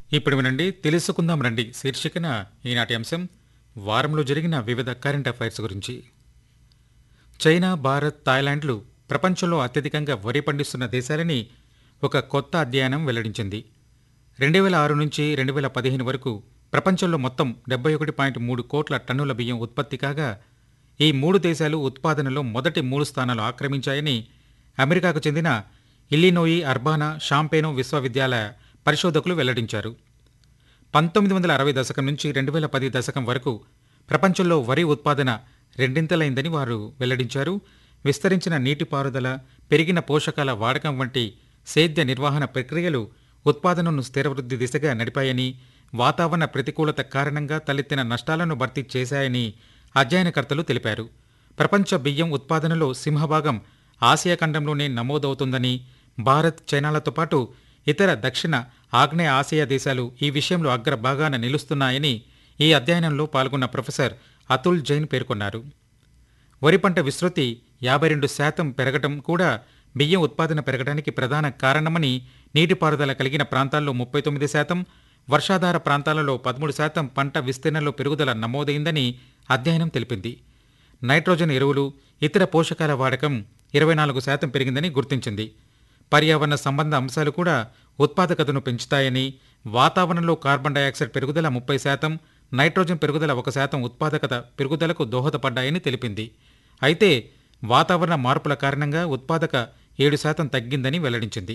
ఇప్పుడు వినండి తెలుసుకుందాం రండి శీర్షికన ఈనాటి అంశం వారంలో జరిగిన వివిధ కరెంట్ అఫైర్స్ గురించి చైనా భారత్ థాయిలాండ్లు ప్రపంచంలో అత్యధికంగా వరి పండిస్తున్న దేశాలని ఒక కొత్త అధ్యయనం వెల్లడించింది రెండు వేల ఆరు నుంచి రెండు వేల పదిహేను వరకు ప్రపంచంలో మొత్తం డెబ్బై ఒకటి పాయింట్ మూడు కోట్ల టన్నుల బియ్యం ఉత్పత్తి కాగా ఈ మూడు దేశాలు ఉత్పాదనలో మొదటి మూడు స్థానాలు ఆక్రమించాయని అమెరికాకు చెందిన ఇల్లినోయి అర్బానా షాంపేనో విశ్వవిద్యాలయ పరిశోధకులు వెల్లడించారు పంతొమ్మిది వందల అరవై దశకం నుంచి రెండు వేల పది దశకం వరకు ప్రపంచంలో వరి ఉత్పాదన రెండింతలైందని వారు వెల్లడించారు విస్తరించిన నీటిపారుదల పెరిగిన పోషకాల వాడకం వంటి సేద్య నిర్వహణ ప్రక్రియలు ఉత్పాదనను స్థిరవృద్ధి దిశగా నడిపాయని వాతావరణ ప్రతికూలత కారణంగా తలెత్తిన నష్టాలను భర్తీ చేశాయని అధ్యయనకర్తలు తెలిపారు ప్రపంచ బియ్యం ఉత్పాదనలో సింహభాగం ఆసియా ఖండంలోనే నమోదవుతుందని భారత్ చైనాలతో పాటు ఇతర దక్షిణ ఆగ్నేయ ఆసియా దేశాలు ఈ విషయంలో అగ్రభాగాన నిలుస్తున్నాయని ఈ అధ్యయనంలో పాల్గొన్న ప్రొఫెసర్ అతుల్ జైన్ పేర్కొన్నారు వరి పంట విస్తృతి యాభై రెండు శాతం పెరగటం కూడా బియ్యం ఉత్పాదన పెరగడానికి ప్రధాన కారణమని నీటిపారుదల కలిగిన ప్రాంతాల్లో ముప్పై తొమ్మిది శాతం వర్షాధార ప్రాంతాలలో పదమూడు శాతం పంట విస్తీర్ణంలో పెరుగుదల నమోదైందని అధ్యయనం తెలిపింది నైట్రోజన్ ఎరువులు ఇతర పోషకాల వాడకం ఇరవై నాలుగు శాతం పెరిగిందని గుర్తించింది పర్యావరణ సంబంధ అంశాలు కూడా ఉత్పాదకతను పెంచుతాయని వాతావరణంలో కార్బన్ డయాక్సైడ్ పెరుగుదల ముప్పై శాతం నైట్రోజన్ పెరుగుదల ఒక శాతం ఉత్పాదకత పెరుగుదలకు దోహదపడ్డాయని తెలిపింది అయితే వాతావరణ మార్పుల కారణంగా ఉత్పాదక ఏడు శాతం తగ్గిందని వెల్లడించింది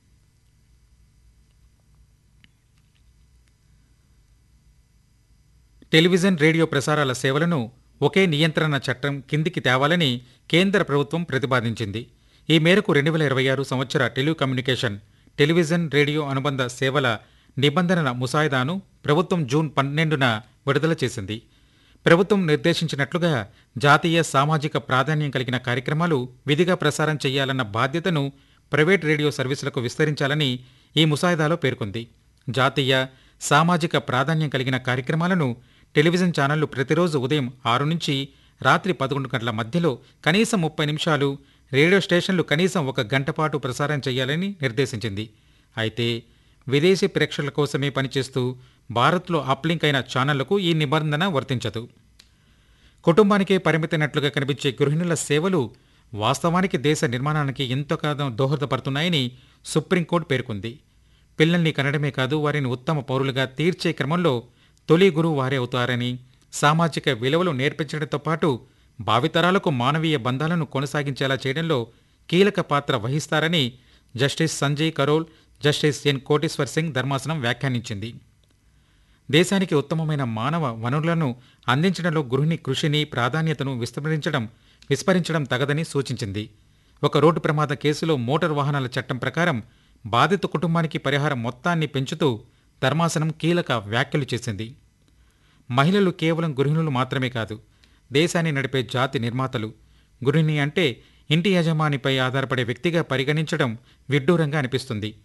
టెలివిజన్ రేడియో ప్రసారాల సేవలను ఒకే నియంత్రణ చట్టం కిందికి తేవాలని కేంద్ర ప్రభుత్వం ప్రతిపాదించింది ఈ మేరకు రెండు వేల ఇరవై ఆరు సంవత్సర టెలికమ్యూనికేషన్ టెలివిజన్ రేడియో అనుబంధ సేవల నిబంధనల ముసాయిదాను ప్రభుత్వం జూన్ పన్నెండున విడుదల చేసింది ప్రభుత్వం నిర్దేశించినట్లుగా జాతీయ సామాజిక ప్రాధాన్యం కలిగిన కార్యక్రమాలు విధిగా ప్రసారం చేయాలన్న బాధ్యతను ప్రైవేట్ రేడియో సర్వీసులకు విస్తరించాలని ఈ ముసాయిదాలో పేర్కొంది జాతీయ సామాజిక ప్రాధాన్యం కలిగిన కార్యక్రమాలను టెలివిజన్ ఛానళ్లు ప్రతిరోజు ఉదయం ఆరు నుంచి రాత్రి పదకొండు గంటల మధ్యలో కనీసం ముప్పై నిమిషాలు రేడియో స్టేషన్లు కనీసం ఒక గంట పాటు ప్రసారం చేయాలని నిర్దేశించింది అయితే విదేశీ ప్రేక్షకుల కోసమే పనిచేస్తూ భారత్లో అప్లింక్ అయిన ఛానళ్లకు ఈ నిబంధన వర్తించదు కుటుంబానికే పరిమితమైనట్లుగా కనిపించే గృహిణుల సేవలు వాస్తవానికి దేశ నిర్మాణానికి ఎంతగానో దోహదపడుతున్నాయని సుప్రీంకోర్టు పేర్కొంది పిల్లల్ని కనడమే కాదు వారిని ఉత్తమ పౌరులుగా తీర్చే క్రమంలో తొలి గురువు వారే అవుతారని సామాజిక విలువలు నేర్పించడంతో పాటు భావితరాలకు మానవీయ బంధాలను కొనసాగించేలా చేయడంలో కీలక పాత్ర వహిస్తారని justice Sanjay Karol justice N Koteshwar Singh ధర్మాసనం వ్యాఖ్యానించింది దేశానికి ఉత్తమమైన మానవ వనరులను అందించడంలో గృహిణి కృషిని ప్రాధాన్యతను విస్మరించడం విస్మరించడం తగదని సూచించింది ఒక రోడ్డు ప్రమాద కేసులో మోటార్ వాహనాల చట్టం ప్రకారం బాధిత కుటుంబానికి పరిహారం మొత్తాన్ని పెంచుతూ ధర్మాసనం కీలక వ్యాఖ్యలు చేసింది మహిళలు కేవలం గృహిణులు మాత్రమే కాదు దేశాన్ని నడిపే జాతి నిర్మాతలు గృహిణి అంటే ఇంటి యజమానిపై ఆధారపడే వ్యక్తిగా పరిగణించడం విడ్డూరంగా అనిపిస్తుంది